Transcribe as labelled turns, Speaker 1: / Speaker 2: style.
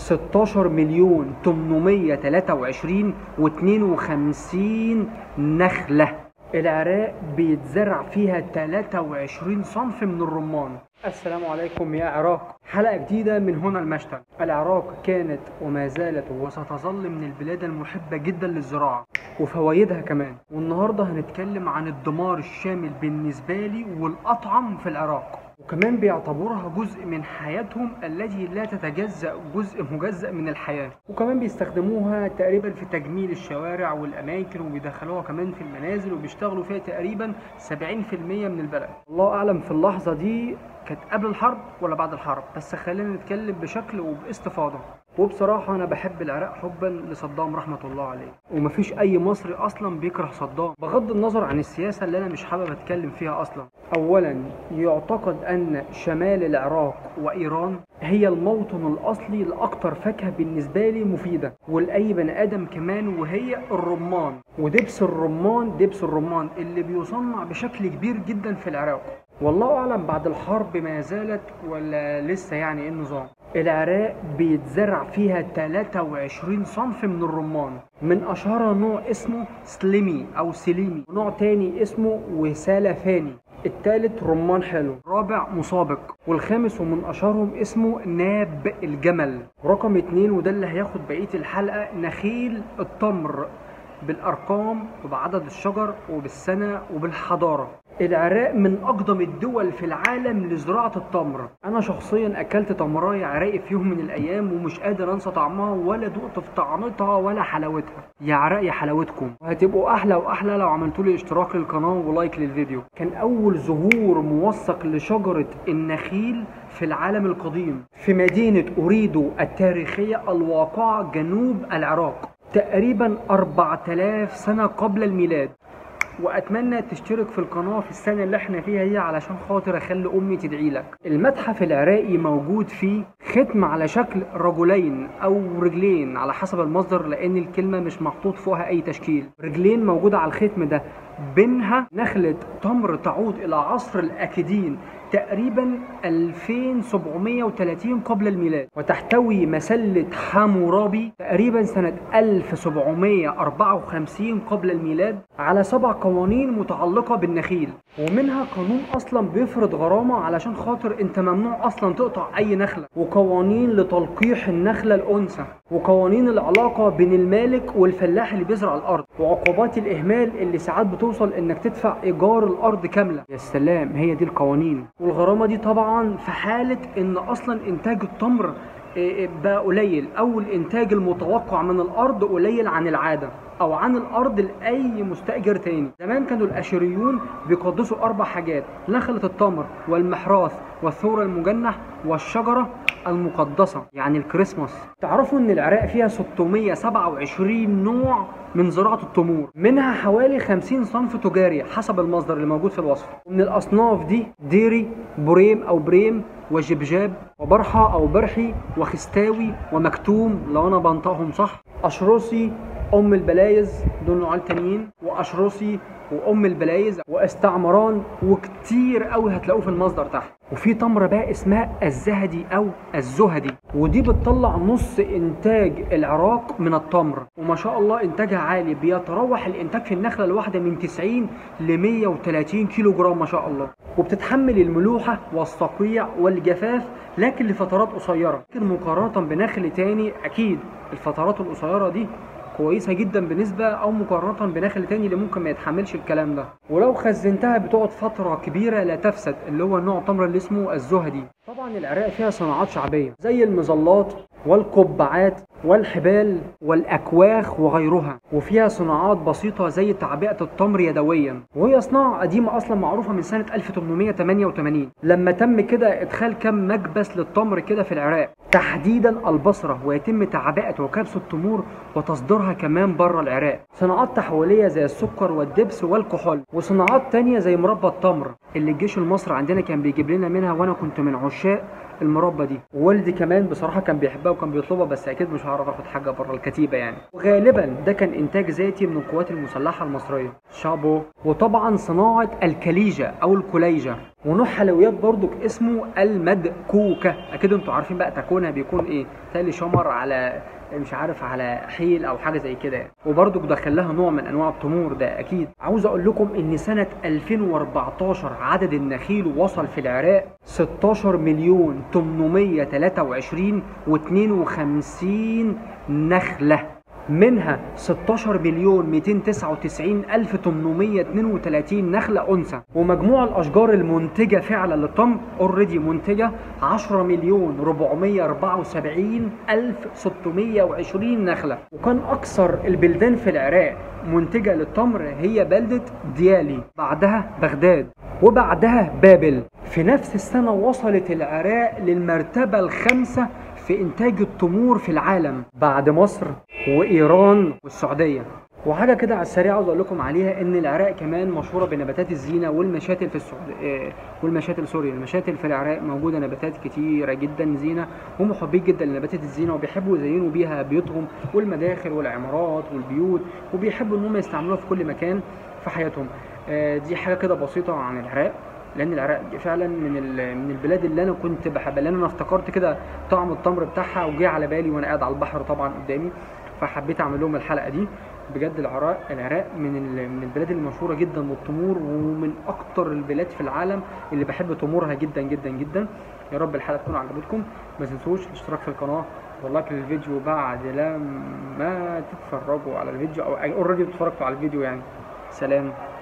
Speaker 1: 16 مليون 823 و52 نخلة العراق بيتزرع فيها 23 صنف من الرمان السلام عليكم يا عراق حلقة جديدة من هنا المشتل العراق كانت وما زالت وستظل من البلاد المحبة جدا للزراعة وفوائدها كمان والنهاردة هنتكلم عن الدمار الشامل بالنسبة لي والأطعم في العراق وكمان بيعتبروها جزء من حياتهم التي لا تتجزأ جزء مجزأ من الحياة وكمان بيستخدموها تقريبا في تجميل الشوارع والأماكن وبيدخلوها كمان في المنازل وبيشتغلوا فيها تقريبا 70% من البلد الله أعلم في اللحظة دي كانت قبل الحرب ولا بعد الحرب بس خلينا نتكلم بشكل وباستفاضة وبصراحة أنا بحب العراق حبا لصدام رحمة الله عليه ومفيش أي مصري أصلا بيكره صدام بغض النظر عن السياسة اللي أنا مش حابب أتكلم فيها أصلا أولا يعتقد أن شمال العراق وإيران هي الموطن الأصلي لأكتر فاكهة بالنسبة لي مفيدة ولأي بني آدم كمان وهي الرمان ودبس الرمان دبس الرمان اللي بيصنع بشكل كبير جدا في العراق والله أعلم بعد الحرب ما زالت ولا لسه يعني إيه النظام العراق بيتزرع فيها 23 صنف من الرمان من أشهرها نوع اسمه سليمي أو سليمي ونوع تاني اسمه وسالفاني التالت رمان حلو رابع مسابق والخامس ومن اشهرهم اسمه ناب الجمل رقم اتنين وده اللي هياخد بقيه الحلقه نخيل التمر بالارقام وبعدد الشجر وبالسنه وبالحضاره العراق من اقدم الدول في العالم لزراعه التمر انا شخصيا اكلت تمرايه عراقي في يوم من الايام ومش قادر انسى طعمها ولا دقت في طعمتها ولا حلاوتها يا عراق يا حلاوتكم وهتبقوا احلى واحلى لو عملتوا لي اشتراك للقناه ولايك للفيديو كان اول ظهور موثق لشجره النخيل في العالم القديم في مدينه اوريدو التاريخيه الواقعه جنوب العراق تقريبا 4000 سنة قبل الميلاد واتمنى تشترك في القناه في السنه اللي احنا فيها دي علشان خاطر اخلي امي تدعي لك المتحف العراقي موجود فيه ختم على شكل رجلين او رجلين على حسب المصدر لان الكلمه مش محطوط فوقها اي تشكيل رجلين موجوده على الختم ده بينها نخله تمر تعود الى عصر الاكيدين تقريبا 2730 قبل الميلاد وتحتوي مسلة حامورابي تقريبا سنة 1754 قبل الميلاد على سبع قوانين متعلقة بالنخيل ومنها قانون اصلا بيفرض غرامة علشان خاطر انت ممنوع اصلا تقطع اي نخلة وقوانين لتلقيح النخلة الانثى وقوانين العلاقة بين المالك والفلاح اللي بيزرع الارض وعقوبات الاهمال اللي ساعات بتوصل انك تدفع ايجار الارض كاملة يا سلام هي دي القوانين والغرامة دي طبعا في حالة ان اصلا انتاج التمر بقى قليل او الانتاج المتوقع من الارض قليل عن العاده او عن الارض لاي مستاجر تاني زمان كانوا الاشوريون بيقدسوا اربع حاجات نخله التمر والمحراث والثور المجنح والشجره المقدسه يعني الكريسماس تعرفوا ان العراق فيها 627 نوع من زراعه التمور منها حوالي 50 صنف تجاري حسب المصدر اللي موجود في الوصف ومن الاصناف دي ديري بريم او بريم وجبجاب وبرحة أو برحي وخستاوي ومكتوم لو أنا بنطقهم صح أشروسي أم البلايز دول نوعين تانيين وأشروسي وأم البلايز واستعمران وكتير قوي هتلاقوه في المصدر تحت وفي تمرة بقى اسمها الزهدي أو الزهدي ودي بتطلع نص إنتاج العراق من التمر وما شاء الله إنتاجها عالي بيتراوح الإنتاج في النخلة الواحدة من 90 ل 130 كيلو جرام ما شاء الله وبتتحمل الملوحة والصقيع والجفاف لكن لفترات قصيرة لكن مقارنة بنخل تاني أكيد الفترات القصيرة دي كويسه جدا بالنسبه او مقارنه بنخل تاني اللي ممكن ما يتحملش الكلام ده ولو خزنتها بتقعد فتره كبيره لا تفسد اللي هو نوع تمر اللي اسمه الزهدي طبعا العراق فيها صناعات شعبيه زي المظلات والقبعات والحبال والاكواخ وغيرها وفيها صناعات بسيطه زي تعبئه التمر يدويا وهي صناعه قديمه اصلا معروفه من سنه 1888 لما تم كده ادخال كم مكبس للتمر كده في العراق تحديدا البصره ويتم تعبئه وكبس التمور وتصديرها كمان بره العراق صناعات تحويليه زي السكر والدبس والكحول وصناعات تانية زي مربى التمر اللي الجيش المصري عندنا كان بيجيب لنا منها وانا كنت من عشاق المربى دي والدي كمان بصراحه كان بيحبها وكان بيطلبها بس اكيد مش هعرف اخد حاجه بره الكتيبه يعني وغالبا ده كان انتاج ذاتي من القوات المسلحه المصريه شابو وطبعا صناعه الكليجه او الكليجه ونوع حلويات برضك اسمه المدكوكه اكيد انتوا عارفين بقى تكونها بيكون ايه تالي شمر على مش عارف على حيل او حاجه زي كده يعني وبرضك دخل لها نوع من انواع التمور ده اكيد عاوز اقول لكم ان سنه 2014 عدد النخيل وصل في العراق 16 مليون 823 و52 نخله منها 16 مليون 299 الف 832 نخله انثى ومجموع الاشجار المنتجه فعلا للتمر اوريدي منتجه 10 مليون 474 الف 620 نخله وكان اكثر البلدان في العراق منتجه للتمر هي بلده ديالي بعدها بغداد وبعدها بابل في نفس السنه وصلت العراق للمرتبه الخامسه في انتاج التمور في العالم بعد مصر وايران والسعوديه وحاجه كده على السريع عاوز اقول لكم عليها ان العراق كمان مشهوره بنباتات الزينه والمشاتل في السعوديه والمشاتل سوري المشاتل في العراق موجوده نباتات كتيره جدا زينه هم محبين جدا لنباتات الزينه وبيحبوا يزينوا بيها بيوتهم والمداخل والعمارات والبيوت وبيحبوا ان هم يستعملوها في كل مكان في حياتهم آه، دي حاجه كده بسيطه عن العراق لان العراق فعلا من ال- من البلاد اللي انا كنت بحبها لان انا افتكرت كده طعم التمر بتاعها وجه على بالي وانا قاعد على البحر طبعا قدامي فحبيت اعمل لهم الحلقه دي بجد العراق العراق من ال- من البلاد المشهوره جدا بالتمور ومن اكتر البلاد في العالم اللي بحب تمورها جدا جدا جدا يا رب الحلقه تكون عجبتكم ما تنسوش الاشتراك في القناه واللايك للفيديو بعد لما تتفرجوا على الفيديو او اوريدي اتفرجتوا على الفيديو يعني سلام